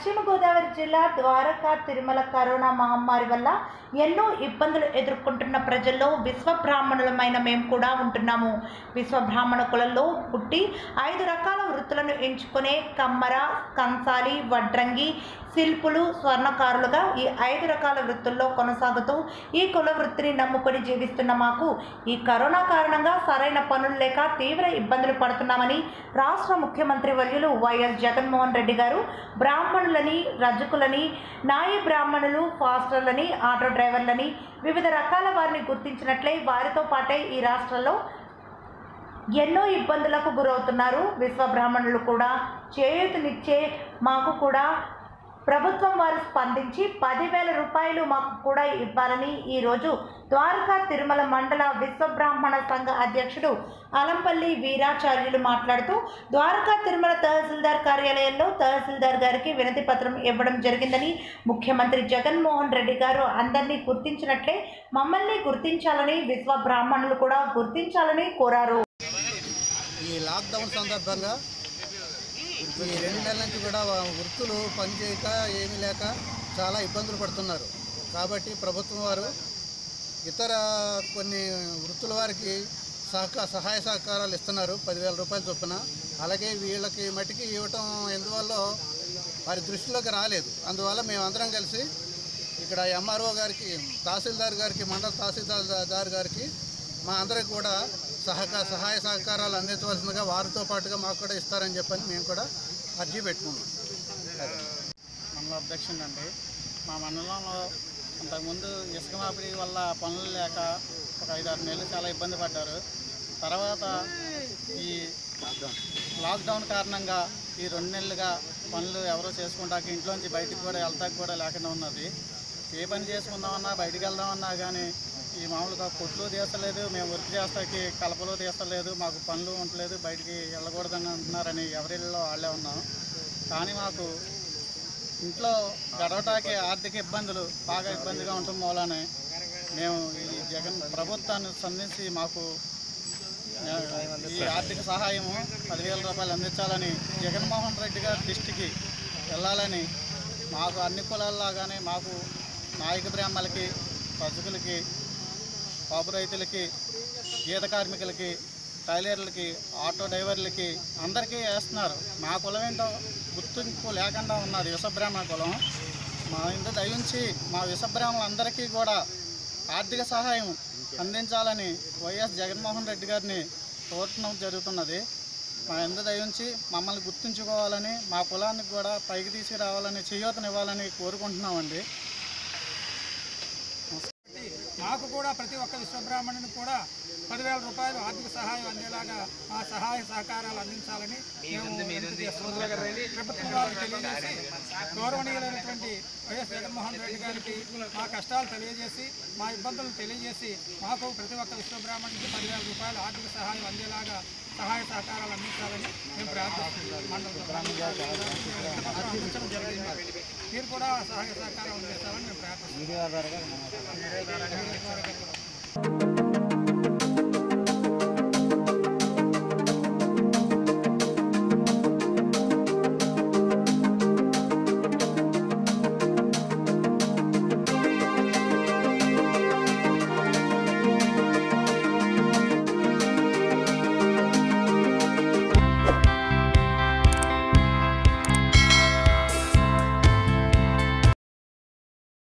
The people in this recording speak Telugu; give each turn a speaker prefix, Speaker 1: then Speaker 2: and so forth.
Speaker 1: పశ్చిమ గోదావరి జిల్లా ద్వారకా తిరుమల కరోనా మహమ్మారి వల్ల ఎన్నో ఇబ్బందులు ఎదుర్కొంటున్న ప్రజల్లో విశ్వ బ్రాహ్మణులమైన మేము కూడా ఉంటున్నాము విశ్వ బ్రాహ్మణ కులంలో పుట్టి ఐదు రకాల వృత్తులను ఎంచుకునే కమ్మర కంసాలి వడ్రంగి శిల్పులు స్వర్ణకారులుగా ఈ ఐదు రకాల వృత్తుల్లో కొనసాగుతూ ఈ కుల వృత్తిని నమ్ముకొని జీవిస్తున్న మాకు ఈ కరోనా కారణంగా సరైన పనులు లేక తీవ్ర ఇబ్బందులు పడుతున్నామని రాష్ట్ర ముఖ్యమంత్రి వర్యులు వైఎస్ జగన్మోహన్ రెడ్డి గారు బ్రాహ్మణులని రజకులని నాయి బ్రాహ్మణులు ఫాస్టర్లని ఆటో డ్రైవర్లని వివిధ రకాల వారిని గుర్తించినట్లే వారితో పాటే ఈ రాష్ట్రంలో ఎన్నో ఇబ్బందులకు గురవుతున్నారు విశ్వ బ్రాహ్మణులు కూడా చేయూతనిచ్చే మాకు కూడా ప్రభుత్వం వారు స్పందించి పదివేల రూపాయలు మాకు కూడా ఇవ్వాలని ఈరోజు ద్వారకా తిరుమల మండల విశ్వ బ్రాహ్మణ సంఘ అధ్యక్షుడు అలంపల్లి వీరాచార్యులు మాట్లాడుతూ ద్వారకా తిరుమల తహసీల్దార్ కార్యాలయంలో తహసీల్దార్ గారికి వినతి పత్రం ఇవ్వడం జరిగిందని ముఖ్యమంత్రి జగన్మోహన్ రెడ్డి గారు అందరినీ గుర్తించినట్లే మమ్మల్ని గుర్తించాలని విశ్వ బ్రాహ్మణులు కూడా గుర్తించాలని కోరారు
Speaker 2: ఈ లాక్డౌన్ సందర్భంగా ఈ రెండు నెలల నుంచి కూడా వా- వృత్తులు పనిచేయక ఏమీ లేక చాలా ఇబ్బందులు పడుతున్నారు కాబట్టి ప్రభుత్వం వారు ఇతర కొన్ని వృత్తుల వారికి సహక సహాయ సహకారాలు ఇస్తున్నారు పదివేల రూపాయల చొప్పున అలాగే వీళ్ళకి మట్టికి ఇవ్వటం ఎందువల్ల వారి దృష్టిలోకి రాలేదు అందువల్ల మేమందరం కలిసి ఇక్కడ ఎంఆర్ఓ గారికి తహసీల్దార్ గారికి మండల తహసీల్దార్ గారికి మా అందరికి కూడా సహక సహాయ సహకారాలు అందించవలసిందిగా వారితో పాటుగా మాకు కూడా ఇస్తారని చెప్పని మేము కూడా అర్జీ పెట్టుకున్నాం అది.
Speaker 3: మండల అధ్యక్షుడు అండి మా మండలంలో అంతకుముందు ఇసుక మాపిడి వల్ల పనులు లేక ఒక ఐదారు నెలలు చాలా ఇబ్బంది పడ్డారు తర్వాత ఈ లాక్డౌన్ కారణంగా ఈ రెండు నెలలుగా పనులు ఎవరో చేసుకుంటాక ఇంట్లోంచి బయటికి కూడా వెళ్తాక కూడా లేకుండా ఉన్నది ఏ పని చేసుకుందామన్నా బయటికి వెళ్దామన్నా కానీ ఈ మామూలుగా కొట్లు తీస్తలేదు మేము వర్క్ చేస్తాకి కలపలు తీస్తలేదు మాకు పనులు ఉండలేదు బయటికి వెళ్ళకూడదని అంటున్నారని ఎవరిలో వాళ్ళే ఉన్నాం కానీ మాకు ఇంట్లో గడవటానికి ఆర్థిక ఇబ్బందులు బాగా ఇబ్బందిగా ఉండటం మూలనే మేము ఈ జగన్ ప్రభుత్వాన్ని సంధించి మాకు ఆ, ఈ ఆర్థిక సహాయము పదివేల రూపాయలు అందించాలని జగన్మోహన్ రెడ్డి గారి దృష్టికి వెళ్ళాలని మాకు అన్ని కులాల్లాగానే మాకు నాయక బ్రాహ్మలకి రజకులకి పాపు రైతులకి గీత కార్మికులకి టైలర్లకి ఆటో డ్రైవర్లకి అందరికీ వేస్తున్నారు మా కులం ఏంటో గుర్తింపు లేకుండా ఉన్నది విషబ్రాహ్మణ కులం మా ఇంత దయించి మా విషబ్రాహ్మణులందరికీ కూడా ఆర్థిక సహాయం అందించాలని వైఎస్ జగన్మోహన్ రెడ్డి గారిని కోరటం జరుగుతున్నది మా ఎంత దయించి మమ్మల్ని గుర్తుంచుకోవాలని మా కులానికి కూడా పైకి తీసుకురావాలని చేయూతనివ్వాలని కోరుకుంటున్నామండి
Speaker 4: మాకు కూడా ప్రతి ఒక్క విశ్వబ్రాహ్మణుని కూడా పదివేల రూపాయలు ఆర్థిక సహాయం అందేలాగా మా సహాయ సహకారాలు అందించాలని మేము వినతి చేస్తున్నాం. ప్రభుత్వం వారికి తెలియజేసి గౌరవనీయులైనటువంటి వైఎస్ జగన్మోహన్ రెడ్డి గారికి మా కష్టాలు తెలియజేసి మా ఇబ్బందులు తెలియజేసి మాకు ప్రతి ఒక్క విశ్వబ్రాహ్మణునికి పదివేల రూపాయలు ఆర్థిక సహాయం అందేలాగా సహాయ సహకారాలు అందించాలని మేము ప్రార్థిస్తున్నాం మండలంలో వినతిపత్రం అందించడం జరిగింది మీరు కూడా సహాయ సహకారం అందిస్తామని మేము ప్రార్థిస్తున్నాం